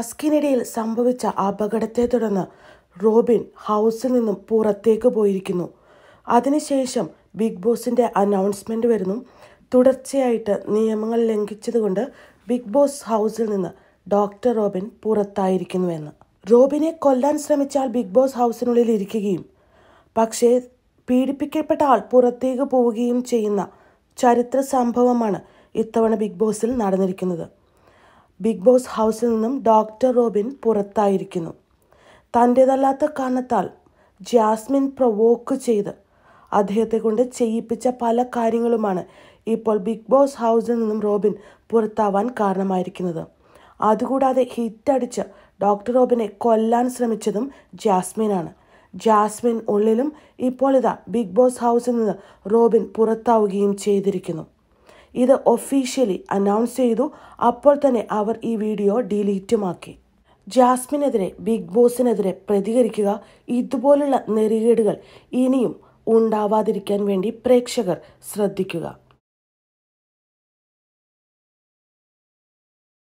ടാസ്കിനിടയിൽ സംഭവിച്ച അപകടത്തെ തുടർന്ന് റോബിൻ ഹൗസിൽ നിന്നും പുറത്തേക്ക് പോയിരിക്കുന്നു അതിനുശേഷം ബിഗ് ബോസിൻ്റെ അനൗൺസ്മെൻ്റ് വരുന്നു തുടർച്ചയായിട്ട് നിയമങ്ങൾ ലംഘിച്ചതുകൊണ്ട് ബിഗ് ബോസ് ഹൗസിൽ നിന്ന് ഡോക്ടർ റോബിൻ പുറത്തായിരിക്കുന്നുവെന്ന് റോബിനെ കൊല്ലാൻ ശ്രമിച്ചാൽ ബിഗ് ബോസ് ഹൗസിനുള്ളിൽ ഇരിക്കുകയും പക്ഷേ പീഡിപ്പിക്കപ്പെട്ട ആൾ പുറത്തേക്ക് പോവുകയും ചെയ്യുന്ന ചരിത്ര സംഭവമാണ് ഇത്തവണ ബിഗ് ബോസിൽ നടന്നിരിക്കുന്നത് ബിഗ് ബോസ് ഹൗസിൽ നിന്നും ഡോക്ടർ റോബിൻ പുറത്തായിരിക്കുന്നു തൻ്റേതല്ലാത്ത കാരണത്താൽ ജാസ്മിൻ പ്രൊവോക്ക് ചെയ്ത് അദ്ദേഹത്തെ കൊണ്ട് ചെയ്യിപ്പിച്ച പല കാര്യങ്ങളുമാണ് ഇപ്പോൾ ബിഗ് ബോസ് ഹൗസിൽ നിന്നും റോബിൻ പുറത്താവാൻ കാരണമായിരിക്കുന്നത് അതുകൂടാതെ ഹിറ്റടിച്ച് ഡോക്ടർ റോബിനെ കൊല്ലാൻ ശ്രമിച്ചതും ജാസ്മിനാണ് ജാസ്മിൻ ഉള്ളിലും ഇപ്പോൾ ഇതാ ബിഗ് ബോസ് ഹൗസിൽ നിന്ന് റോബിൻ പുറത്താവുകയും ചെയ്തിരിക്കുന്നു ഇത് ഒഫീഷ്യലി അനൗൺസ് ചെയ്തു അപ്പോൾ തന്നെ അവർ ഈ വീഡിയോ ഡിലീറ്റുമാക്കി ജാസ്മിനെതിരെ ബിഗ് ബോസിനെതിരെ പ്രതികരിക്കുക ഇതുപോലുള്ള നെറികേടുകൾ ഇനിയും ഉണ്ടാവാതിരിക്കാൻ വേണ്ടി പ്രേക്ഷകർ ശ്രദ്ധിക്കുക